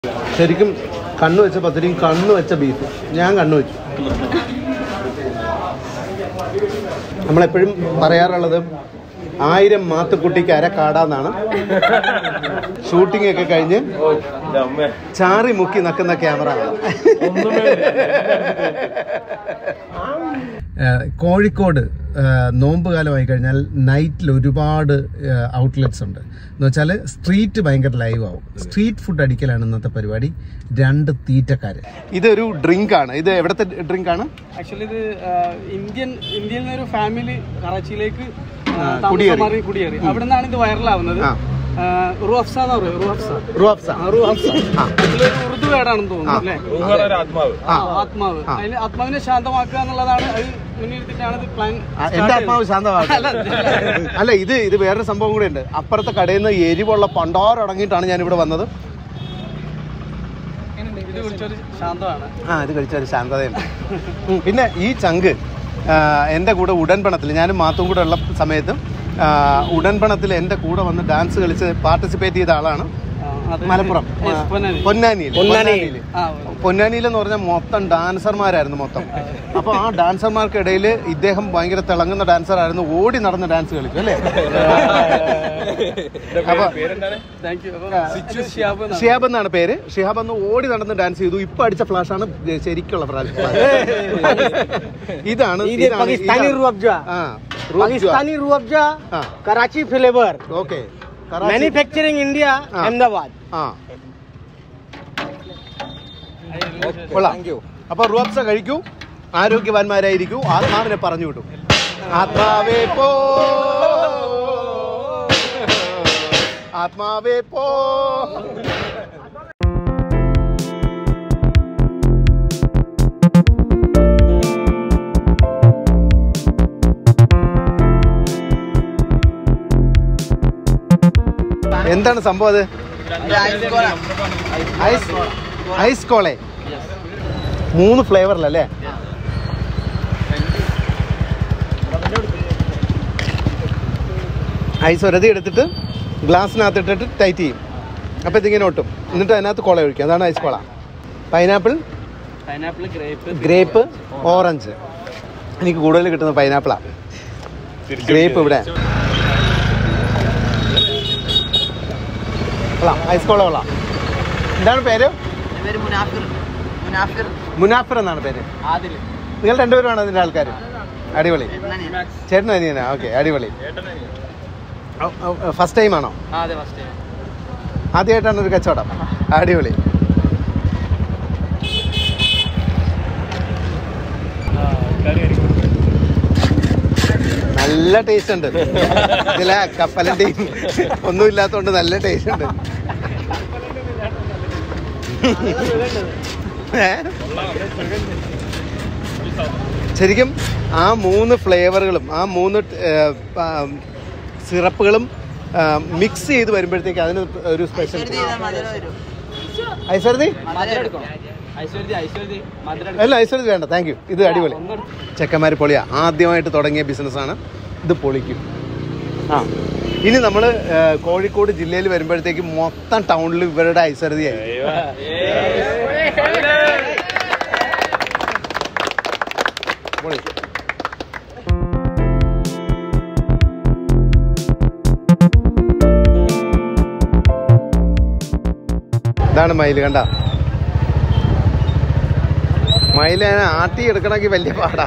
ശരിക്കും കണ്ണു വെച്ച പത്തിരിയും കണ്ണു വെച്ച ബീഫ് ഞാൻ കണ്ണു വെച്ചു നമ്മളെപ്പോഴും പറയാറുള്ളത് ആയിരം മാത്തുക്കുട്ടിക്ക് അര കാടാന്നാണ് ഷൂട്ടിംഗ് ഒക്കെ കഴിഞ്ഞ് ചാറി മുക്കി നക്കുന്ന ക്യാമറ കോഴിക്കോട് നോമ്പ് കാലമായി കഴിഞ്ഞാൽ നൈറ്റിൽ ഒരുപാട് ഔട്ട്ലെറ്റ്സ് ഉണ്ട് എന്ന് വെച്ചാൽ സ്ട്രീറ്റ് ഭയങ്കര ലൈവ് ആവും സ്ട്രീറ്റ് ഫുഡ് അടിക്കലാണ് ഇന്നത്തെ പരിപാടി രണ്ട് തീറ്റക്കാര് ഇതൊരു ഡ്രിങ്ക് ആണ് ഇത് എവിടത്തെ ഡ്രിങ്ക് ആണ് ആക്ച്വലി ഇത് ആ, ഇന്ത്യൻ ഇന്ത്യയിൽ നിന്ന് ഒരു ഫാമിലി കറാച്ചിയിലേക്ക് ആ, ആ, താമസം കുടിയേറി. മാറി കുടിയേറി അവിടെ നിന്നാണ് ഇത് വൈറലാവുന്നത് ആ. റുഹഫ്സ എന്ന് പറയും റുഹഫ്സ റുഹഫ്സ ആ, റുഹഫ്സ ആ. അതിലൊരു ഉറുദു വേർഡാണെന്ന് തോന്നുന്നു അല്ലേ ആത്മാവ് ആ, ആത്മാവ് അതിൽ ആത്മാവിനെ ശാന്തമാക്കുക എന്നുള്ളതാണ് അത് മുന്നിലെത്തിയിട്ടാണ് ഇത് പ്ലാൻ ആ, എന്റെ ആത്മാവ് ശാന്തമാകും അല്ല ഇത് ഇത് വേറൊരു സംഭവം കൂടെ ഉണ്ട് അപ്പുറത്തെ കടയിൽ നിന്ന് എരിവുള്ള പണ്ടാറടങ്ങിയിട്ടാണ് ഞാൻ ഇവിടെ വന്നത് ഇത് കുറിച്ചൊരു ശാന്തമാണ് ആ ഇത് കഴിച്ച ഒരു ശാന്തതയുണ്ട് ഉം, പിന്നെ ഈ ചങ്ക് ആ, എൻ്റെ കൂടെ ഉടൻപണത്തിൽ ഞാനും മാത്തും കൂടെ ഉള്ള സമയത്ത് ആ, ഉടൻപണത്തിൽ എൻ്റെ കൂടെ വന്ന് ഡാൻസ് കളിച്ച് പാർട്ടിസിപ്പേറ്റ് ചെയ്ത ആളാണ് ആ, അത് മലപ്പുറം Yes, പൊന്നാനി. പൊന്നാനിയിൽ പൊന്നാനിയിൽ ആ, പൊന്നാനിയിൽ എന്ന് പറഞ്ഞാൽ മൊത്തം ഡാൻസർമാരായിരുന്നു മൊത്തം അപ്പോൾ ആ ഡാൻസർമാർക്കിടയിൽ ഇദ്ദേഹം ഭയങ്കര തിളങ്ങുന്ന ഡാൻസർ ആയിരുന്നു ഓടി നടന്ന് ഡാൻസ് കളിക്കും അല്ലേ അപ്പൊ താങ്ക് യു സിച്ചു ഷിയാബ് എന്നാണ്. ഷിഹാബ് എന്നാണ് പേര് ഷിഹാബ് എന്ന് ഓടി നടന്ന് ഡാൻസ് ചെയ്തു ഇപ്പൊ അടിച്ച ഫ്ലാഷ് ആണ് ശരിക്കുള്ള ഫ്ലാഷ് ഇതാണ് ये पाकिस्तानी रूह अफ़ज़ा पाकिस्तानी रूह अफ़ज़ा हाँ। Karachi flavour okay manufacturing India हाँ। अहमदाबाद ആ കൊള്ളാം അപ്പൊ റുവപ്സ കഴിക്കൂ ആരോഗ്യവാന്മാരായിരിക്കൂ ആത്മാവിനെ പറഞ്ഞു വിട്ടു ആത്മാവേ പോ ആത്മാവേ പോ എന്താണ് സംഭവം അത് ഐസ് ഐസ് കോളെ മൂന്ന് ഫ്ലേവറിലല്ലേ ഐസ് ഒരതി എടുത്തിട്ട് ഗ്ലാസ്സിനകത്ത് ഇട്ടിട്ട് ടൈറ്റ് ചെയ്യും അപ്പോൾ ഇതിങ്ങനെ ഒട്ടും എന്നിട്ട് അതിനകത്ത് കോള ഒഴിക്കും അതാണ് ice cola pineapple pineapple grape grape orange എനിക്ക് കൂടുതൽ കിട്ടുന്നത് പൈനാപ്പിളാണ് ഗ്രേപ്പ് ഇവിടെ കൊള്ളാം ഐസ് കോള കൊള്ളാം എന്താണ് പേര് മുനാഫിർ എന്നാണ് പേര് നിങ്ങൾ രണ്ടുപേരുമാണ് അതിൻ്റെ ആൾക്കാർ അടിപൊളി ചേട്ടൻ അനിയനാ ഓക്കെ അടിപൊളി ഫസ്റ്റ് ടൈം ആണോ ആ അതെ ഫസ്റ്റ് ആദ്യമായിട്ടാണ് ഒരു കച്ചവടം അടിപൊളി നല്ല ടേസ്റ്റ് ഉണ്ട് ഇതിലെ കപ്പലിന്റെയും ഒന്നും ഇല്ലാത്തതുകൊണ്ട് നല്ല ടേസ്റ്റ് ഉണ്ട് ഏ? ശരിക്കും ആ മൂന്ന് ഫ്ലേവറുകളും ആ മൂന്ന് സിറപ്പുകളും മിക്സ് ചെയ്ത് വരുമ്പോഴത്തേക്ക് അതിന് ഒരു സ്പെഷ്യൽ ഐശ്വര്യ ഐശ്വര്യ ഐശ്വര്യ മധുരം അല്ല ഐശ്വര്യ വേണ്ട താങ്ക് യു ഇത് അടിപൊളി ചെക്കന്മാർ പൊളിയാ ആദ്യമായിട്ട് തുടങ്ങിയ ബിസിനസ്സാണ് ഇത് പൊളിക്കും ആ ഇനി നമ്മൾ കോഴിക്കോട് ജില്ലയിൽ വരുമ്പോഴത്തേക്ക് മൊത്തം ടൗണിൽ ഇവരുടെ ഐശ്വര്യയായി പൊളി ഇതാണ് മയില് കണ്ട മയില് ആട്ടി എടുക്കണമെങ്കിൽ വലിയ പാടാ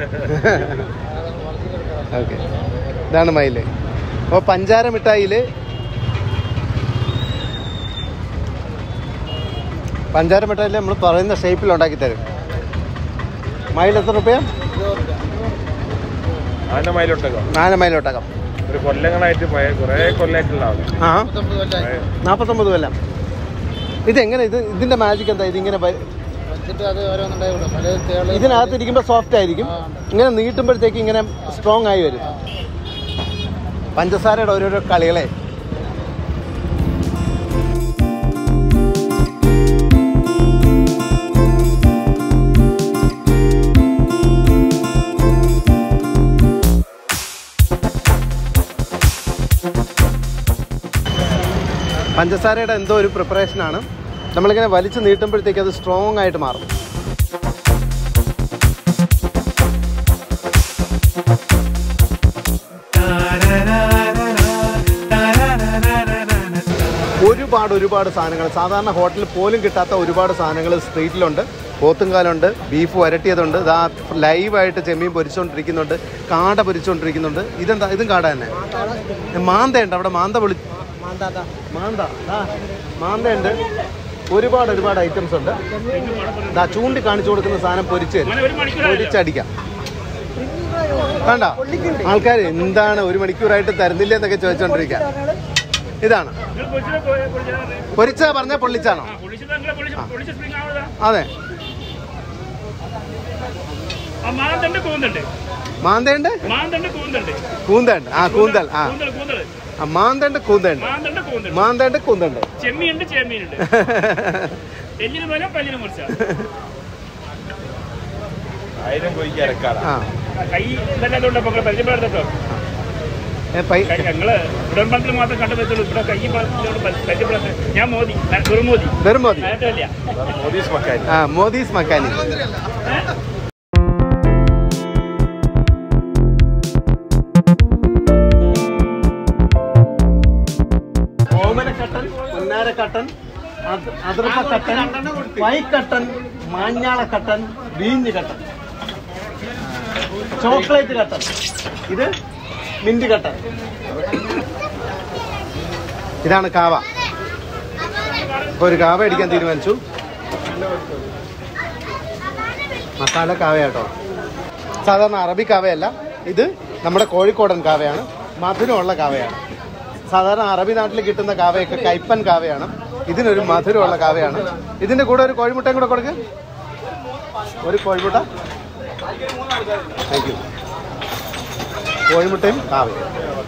ഓക്കെ ഇതാണ് മയില് അപ്പോൾ പഞ്ചാര മിഠായില് പഞ്ചാര മിഠായിൽ നമ്മൾ പറയുന്ന ഷേപ്പിൽ ഉണ്ടാക്കി തരും മയിൽ എത്ര റുപ്യ അതിന്റെ മയിലൊട്ടകം നാല് മയിലോട്ടകം ഒരു കൊല്ലങ്ങളായിട്ട് മയ- കുറേ കൊല്ലമായിട്ടുള്ള ആള് ആ നാൽപ്പത്തൊമ്പത് കൊല്ലം ഇതെങ്ങനെ ഇത് ഇതിന്റെ മാജിക് എന്താ ഇതിങ്ങനെ വ- ഇതിനകത്ത് ഇരിക്കുമ്പോൾ സോഫ്റ്റ് ആയിരിക്കും ഇങ്ങനെ നീട്ടുമ്പോഴത്തേക്ക് ഇങ്ങനെ സ്ട്രോങ് ആയി വരും പഞ്ചസാരയുടെ ഓരോരോ കളികളെ പഞ്ചസാരയുടെ എന്തോ ഒരു പ്രിപ്പറേഷനാണ് നമ്മളിങ്ങനെ വലിച്ചു നീട്ടുമ്പോഴത്തേക്ക് അത് സ്ട്രോങ് ആയിട്ട് മാറും ഒരുപാട് ഒരുപാട് സാധനങ്ങൾ സാധാരണ ഹോട്ടലിൽ പോലും കിട്ടാത്ത ഒരുപാട് സാധനങ്ങൾ സ്ട്രീറ്റിലുണ്ട് പോത്തുംകാലുണ്ട് ബീഫ് വരട്ടിയതുണ്ട് ഇതാ ലൈവായിട്ട് ചെമ്മീൻ പൊരിച്ചുകൊണ്ടിരിക്കുന്നുണ്ട് കാട പൊരിച്ചുകൊണ്ടിരിക്കുന്നുണ്ട് ഇതെന്താ ഇതും കാട തന്നെ മാന്തയുണ്ട് അവിടെ മാന്ത വിളി മാന്ത ആ മാന്തയുണ്ട് ഒരുപാട് ഒരുപാട് ഐറ്റംസ് ഉണ്ട് ദാ ചൂണ്ടി കാണിച്ചു കൊടുക്കുന്ന സാധനം പൊരിച്ച് തരും. പൊരിച്ചടിക്കാം വേണ്ട ആൾക്കാർ എന്താണ് ഒരു മണിക്കൂറായിട്ട് തരുന്നില്ല എന്നൊക്കെ ചോദിച്ചോണ്ടിരിക്കുക ഇതാണ് പൊരിച്ച പറഞ്ഞ പൊള്ളിച്ചാണോ അതെ മാന്തണ്ട് കൂന്തണ്ട് മാന്തയുണ്ട് മാന്തണ്ട് കൂന്തണ്ട് കൂന്തണ്ട് ആ കൂന്തൽ ആ കൂന്തൽ കൂന്തൽ ആ, മാന്തണ്ട് കൂന്തണ്ട് മാന്തണ്ട് കൂന്തണ്ട് മാന്തണ്ട് കൂന്തണ്ട് ചെമ്മീനുണ്ട് ചെമ്മീനുണ്ട് എല്ലിന് പോലെ പല്ലിന് മുറിച്ച ആയിരം കോഴിക്ക് അരക്കാടാ ആ കൈ ഇതെല്ലാം അതുകൊണ്ട് അപ്പൊ പരിചയപ്പെടുത്തോ ഏ, പൈ ഞങ്ങള് ഉടൻപണത്തിൽ മാത്രം കണ്ടു പറ്റുള്ളൂ ഇവിടെ കൈ പരിചയപ്പെടുത്ത ഞാൻ മോദി വെറും മോദി വെറും മോദി നേരത്തെ മോദീസ് മക്കാരി ആ മോദീസ് മക്കാനി ഓമനക്കട്ടൻ പൊന്നാരക്കട്ടൻ അത്- അതിർപ്പക്കട്ടൻ വൈക്കട്ടൻ മാഞ്ഞാളക്കട്ടൻ വീഞ്ഞ് കട്ടൻ ചോക്ലേറ്റ് കട്ടൻ ഇത് മിന്റ് കട്ടൻ ഇതാണ് കാവ ഇപ്പൊ ഒരു കാവ അടിക്കാൻ തീരുമാനിച്ചു മസാല കാവയാട്ടോ സാധാരണ അറബി കാവയല്ല ഇത് നമ്മുടെ കോഴിക്കോടൻ കാവയാണ് മധുരമുള്ള കാവയാണ് സാധാരണ അറബി നാട്ടിൽ കിട്ടുന്ന കാവയൊക്കെ കൈപ്പൻ കാവയാണ് ഇതിനൊരു മധുരമുള്ള കാവയാണ് ഇതിന്റെ കൂടെ ഒരു കോഴിമുട്ടയും കൂടെ കൊടുക്ക് ഒരു കോഴിമുട്ട താങ്ക് യു കോഴിമുട്ടയും കാവയും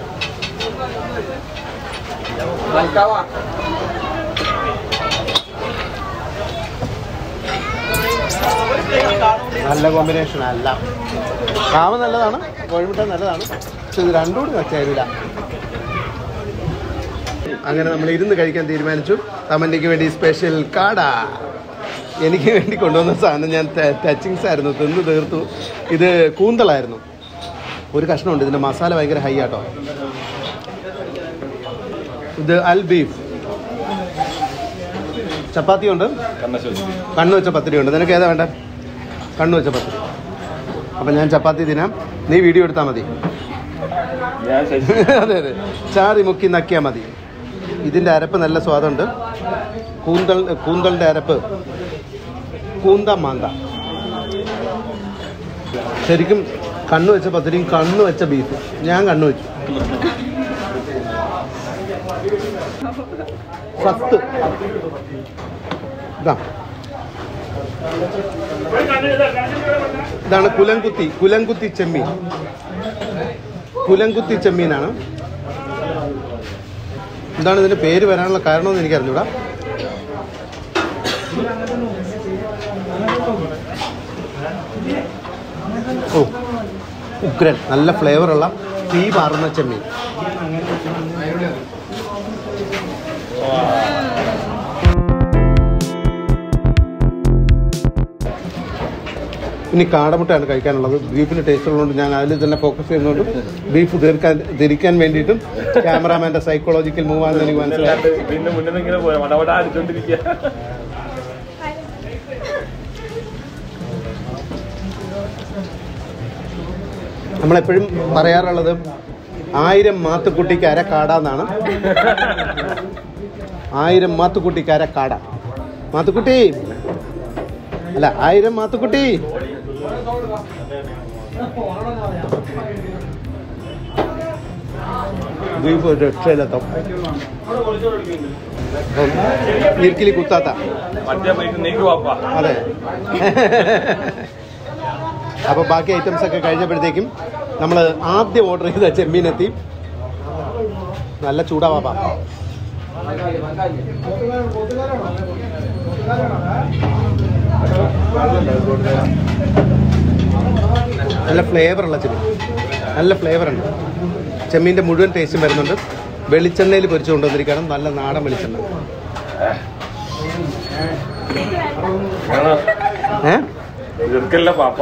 നല്ല കോമ്പിനേഷൻ അല്ല കാവ നല്ലതാണ് കോഴിമുട്ട നല്ലതാണ് പക്ഷെ ഇത് രണ്ടും കൂടി ചേരില്ല അങ്ങനെ നമ്മൾ ഇരുന്ന് കഴിക്കാൻ തീരുമാനിച്ചു തമന്നയ്ക്ക് വേണ്ടി സ്പെഷ്യൽ കാട എനിക്ക് വേണ്ടി കൊണ്ടുവന്ന സാധനം ഞാൻ ടച്ചിങ്സ് ആയിരുന്നു തിന്ന് തീർത്തു ഇത് കൂന്തളായിരുന്നു ഒരു കഷ്ണമുണ്ട് ഇതിൻ്റെ മസാല ഭയങ്കര ഹൈ ആട്ടോ ഇത് അൽ ബീഫ് ചപ്പാത്തി ഉണ്ട് കണ്ണു വെച്ച പത്തിരി ഉണ്ട് നിനക്ക് ഏതാ വേണ്ട കണ്ണു വെച്ച പത്തിരി അപ്പം ഞാൻ ചപ്പാത്തി തിന്നാം നീ വീഡിയോ എടുത്താൽ മതി ഞാൻ ശശി അതെ അതെ ചാറി മുക്കി നക്കിയാൽ മതി ഇതിൻ്റെ അരപ്പ് നല്ല സ്വാദുണ്ട് കൂന്തൽ കൂന്തളിൻ്റെ അരപ്പ് കൂന്ത മാന്ത ശരിക്കും കണ്ണു വെച്ച പത്തിരിയും കണ്ണു വെച്ച ബീഫ് ഞാൻ കണ്ണു വെച്ചു ഫസ്റ്റ് ഇതാ ഇതാണ് കുലംകുത്തി കുലംകുത്തി ചെമ്മീൻ കുലംകുത്തി ചെമ്മീനാണ് എന്താണ് ഇതിന്റെ പേര് വരാനുള്ള കാരണമെന്ന് എനിക്ക് അറിഞ്ഞൂടാ ഓ ഉഗ്രൻ നല്ല ഫ്ലേവറുള്ള തീ പാറുന്ന ചെമ്മീൻ ഇനി കാടമുട്ടയാണ് കഴിക്കാനുള്ളത് ബീഫിന് ടേസ്റ്റ് ഉള്ളതുകൊണ്ട് ഞാൻ അതിൽ തന്നെ ഫോക്കസ് ചെയ്യുന്നതുകൊണ്ട് ബീഫ് തീർക്കാൻ തിരിക്കാൻ വേണ്ടിയിട്ടും ക്യാമറാമാന്റെ സൈക്കോളജിക്കൽ മൂവ് ആണെന്ന് എനിക്ക് മനസ്സിലായി പിന്നെ മുന്നിൽ നിന്ന് ഇങ്ങനെ പോയാൽ മടവട അടിച്ചോണ്ടിരിക്കുക നമ്മളെപ്പോഴും പറയാറുള്ളത് ആയിരം മാത്തുക്കുട്ടിക്ക് അര കാടാന്നാണ് ആയിരം മാത്തുക്കുട്ടിക്ക് അര കാട മാത്തുക്കുട്ടി അല്ല ആയിരം മാത്തുക്കുട്ടി ബീഫ് ഒരു രക്ഷയിലെത്തും ഇരിക്കലി കുത്താത്ത മറ്റേ പ്ലേറ്റ് നെയ്ക്ക് വാപ്പാ അതെ അപ്പോൾ ബാക്കി ഐറ്റംസ് ഒക്കെ കഴിഞ്ഞപ്പോഴത്തേക്കും നമ്മൾ ആദ്യം ഓർഡർ ചെയ്ത ചെമ്മീനെത്തി നല്ല ചൂടാവാ നല്ല ഫ്ലേവർ ഉള്ള ചെമ്മീൻ നല്ല ഫ്ലേവർ ഉണ്ട് ചെമ്മീൻ്റെ മുഴുവൻ ടേസ്റ്റും വരുന്നുണ്ട് വെളിച്ചെണ്ണയിൽ പൊരിച്ചു കൊണ്ടുവന്നിരിക്കണം നല്ല നാടൻ വെളിച്ചെണ്ണ ഏ ഇതൊക്കെയല്ല പാപ്പ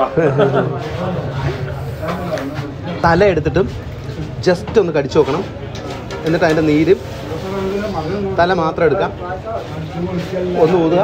തല എടുത്തിട്ട് ജസ്റ്റ് ഒന്ന് കടിച്ചു നോക്കണം എന്നിട്ട് അതിൻ്റെ നീര് തല മാത്രം എടുക്കാം ഒന്ന് ഊതുക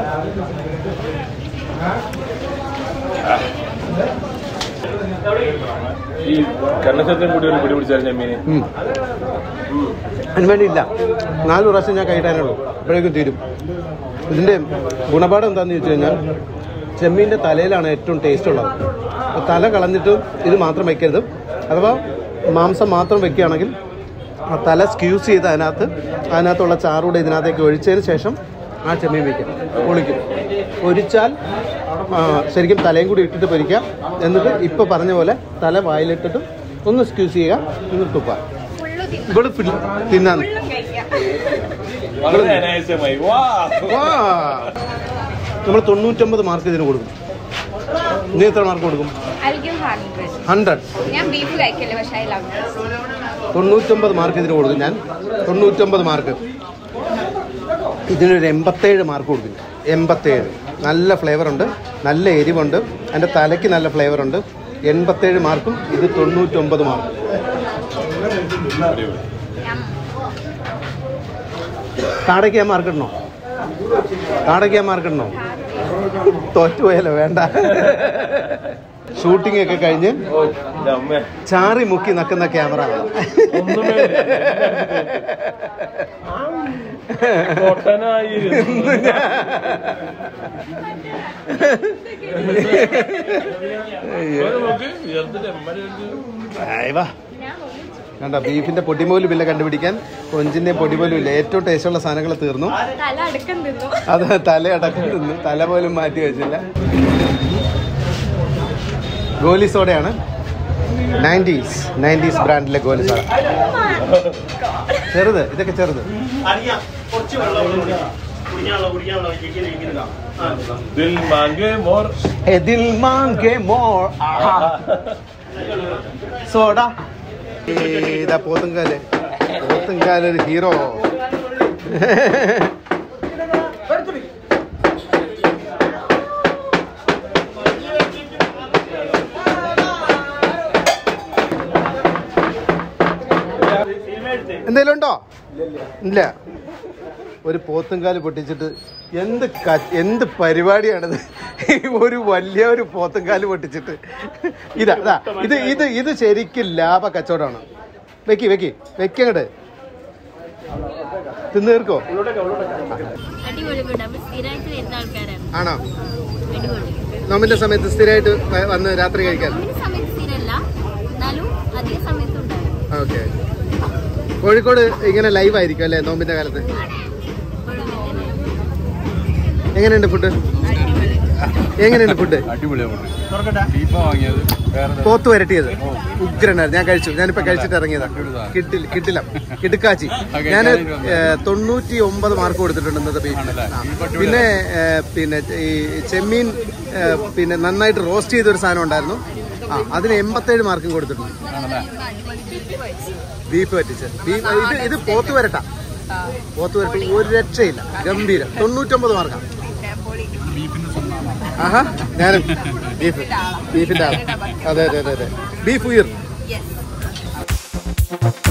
ഈ കണ്ണശത്രം കൂടി ഒരു പിടി പിടിച്ചാൽ ചെമ്മീന് ഉം. അതിന് വേണ്ടിയില്ല നാല് പ്രാവശ്യം ഞാൻ കഴിക്കാനുള്ളൂ അപ്പോഴേക്കും തീരും ഇതിൻ്റെ ഗുണപാഠം എന്താണെന്ന് ചോദിച്ചു കഴിഞ്ഞാൽ ചെമ്മീൻ്റെ തലയിലാണ് ഏറ്റവും ടേസ്റ്റ് ഉള്ളത് അപ്പോൾ തല കളഞ്ഞിട്ട് ഇത് മാത്രം വെക്കരുത് അഥവാ മാംസം മാത്രം വെക്കുകയാണെങ്കിൽ ആ തല സ്ക്യൂസ് ചെയ്ത് അതിനകത്ത് അതിനകത്തുള്ള ചാറൂടെ ഇതിനകത്തേക്ക് ഒഴിച്ചതിന് ശേഷം ആ ചെമ്മീൻ വയ്ക്കാം പൊളിക്കും പൊരിച്ചാൽ ആ, ശരിക്കും തലയും കൂടി ഇട്ടിട്ട് പൊരിക്കാം എന്നിട്ട് ഇപ്പോൾ പറഞ്ഞ പോലെ തല വായിലിട്ടിട്ട് ഒന്ന് സ്ക്യൂസ് ചെയ്യുക എന്നിട്ട് തുപ്പാം ഇവിടെ ഫിൽ- തിന്നാൻ വളരെ അനായാസമായി വാ നമ്മൾ തൊണ്ണൂറ്റൊമ്പത് മാർക്ക് ഇതിന് കൊടുക്കും നീ എത്ര മാർക്ക് കൊടുക്കും I'll give 100. ഹൺഡ്രഡ് ഞാൻ ബീഫ് കഴിക്കില്ല പക്ഷെ ഐ ലവ് തൊണ്ണൂറ്റൊമ്പത് മാർക്ക് ഇതിന് കൊടുക്കും ഞാൻ തൊണ്ണൂറ്റൊമ്പത് മാർക്ക് ഇതിനൊരു എൺപത്തേഴ് മാർക്ക് കൊടുക്കും എൺപത്തേഴ് നല്ല ഫ്ലേവർ ഉണ്ട് നല്ല എരിവുണ്ട് അതിൻ്റെ തലയ്ക്ക് നല്ല ഫ്ലേവർ ഉണ്ട് എൺപത്തേഴ് മാർക്കും ഇത് തൊണ്ണൂറ്റൊമ്പത് മാർക്കും കാടയ്ക്ക് ഞാൻ മാർക്ക് ഇടണോ കാടയ്ക്ക് ഞാൻ മാർക്ക് ഇടണോ തോറ്റുപോയല്ലോ വേണ്ട ഷൂട്ടിംഗ് ഒക്കെ കഴിഞ്ഞ് ഓ എൻ്റെ അമ്മേ ചാറി മുക്കി നക്കുന്ന ക്യാമറ ഒന്നുമേ പൊട്ടനായിരുന്നു ഇവര് നോക്ക് ഉയർത്തിട്ട് എമ്മടി ഒരു കണ്ട ബീഫിന്റെ പൊടിപോലും ഇല്ല കണ്ടുപിടിക്കാൻ കൊഞ്ചിന്റെ പൊടിപോലും ഇല്ല ഏറ്റവും ടേസ്റ്റുള്ള സാധനങ്ങൾ തീർന്നു തല അടുക്കം തിന്നു അത് തലയടക്കം തിന്നു തല പോലും മാറ്റി വെച്ചില്ല ഗോലി സോഡയാണ് നയൻറ്റീസ് നയൻറ്റീസ് ബ്രാൻഡിലെ ഗോലി സോഡ ചെറുത് ഇതൊക്കെ ചെറുത് ദിൽ മാംഗെ മോർ എതിൽ മാങ്കെ മോർ സോഡ ഇതാ പോത്തുങ്കാല് പോത്തുങ്കാല് ഒരു ഹീറോ എന്തേലും ഉണ്ടോ ഇല്ല ഒരു പോത്തുംകാല് പൊട്ടിച്ചിട്ട് എന്ത് ക- എന്ത് പരിപാടിയാണിത് ഒരു വലിയ ഒരു പോത്തുംകാല് പൊട്ടിച്ചിട്ട് ഇതാ ഇതാ ഇത് ഇത് ഇത് ശരിക്കും ലാഭ കച്ചവടമാണ് വെക്കി വെക്കി വെക്കങ്ങട് തിന്നു തീർക്കോ അടിപൊളി ഫുഡ് നമ്മൾ സ്ഥിരമായിട്ട് വരുന്ന ആൾക്കാരാണ് ആണോ അടിപൊളി നോമ്പിന്റെ സമയത്ത് സ്ഥിരമായിട്ട് വ- വന്ന് രാത്രി കഴിക്കാൻ അതിന് സമയത്ത് സ്ഥിരമല്ല എന്നാലും അധിക സമയത്ത് ഉണ്ടാകും ഓക്കെ കോഴിക്കോട് ഇങ്ങനെ ലൈവ് ആയിരിക്കും അല്ലേ നോമ്പിന്റെ കാലത്ത് എങ്ങനെയുണ്ട് ഫുഡ് എങ്ങനെയുണ്ട് ഫുഡ് പോത്ത് വരട്ടിയത് ഉഗ്രനായിരുന്നു ഞാൻ കഴിച്ചു ഞാനിപ്പോ കഴിച്ചിട്ട് ഇറങ്ങിയതാ കിട്ടില്ല കിട്ടില്ല കിടുക്കാച്ചി ഞാൻ തൊണ്ണൂറ്റി ഒമ്പത് മാർക്ക് കൊടുത്തിട്ടുണ്ട് ഇന്നത്തെ ബീഫിന് ആ. പിന്നെ ഏ, പിന്നെ ഈ ചെമ്മീൻ ഏ, പിന്നെ നന്നായിട്ട് റോസ്റ്റ് ചെയ്ത ഒരു സാധനം ഉണ്ടായിരുന്നു ആ അതിന് എൺപത്തേഴ് മാർക്കും കൊടുത്തിട്ടുണ്ട് ബീഫ് പറ്റിച്ച് ബീഫ് ഇത് ഇത് പോത്ത് വരട്ട പോത്ത് വരട്ട് ഒരു രക്ഷയില്ല ഗംഭീരം തൊണ്ണൂറ്റൊമ്പത് മാർക്കാണ് ആഹാ ഞാനും ബീഫ് ബീഫിന്റെ ആളാ അതെ അതെ അതെ അതെ ബീഫ് ഉയർ